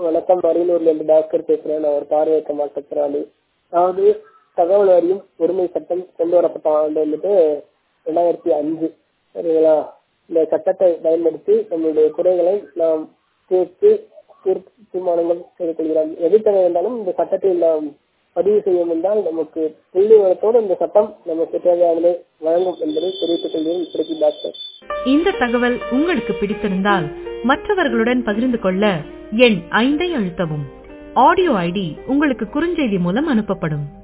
வணக்கம் அரியலூர்ல இருந்து டாக்டர் பேசுறேன் நான் ஒரு பார்வையற்ற மாற்றுத்திறனாளி அதாவது தகவல் அறியும் உரிமை சட்டம் கொண்டு வரப்பட்ட ஆண்டு வந்துட்டு ரெண்டாயிரத்தி அஞ்சு சரிங்களா இந்த சட்டத்தை பயன்படுத்தி நம்மளுடைய குறைகளை நாம் தீர்த்து தீர்மானங்கள் செய்து கொள்கிறோம் எது தேவை என்றாலும் இந்த சட்டத்தில் நாம் பதிவு செய்யும் என்றால் நமக்கு புள்ளி விவரத்தோடு இந்த சட்டம் நமக்கு தேவையானதை வழங்கும் என்பதை தெரிவித்துக் கொள்கிறேன் இப்படி டாக்டர் இந்த தகவல் உங்களுக்கு பிடித்திருந்தால் மற்றவர்களுடன் பகிர்ந்து கொள்ள எண் ஐந்தை அழுத்தவும் ஆடியோ ஐடி உங்களுக்கு குறுஞ்செய்தி மூலம் அனுப்பப்படும்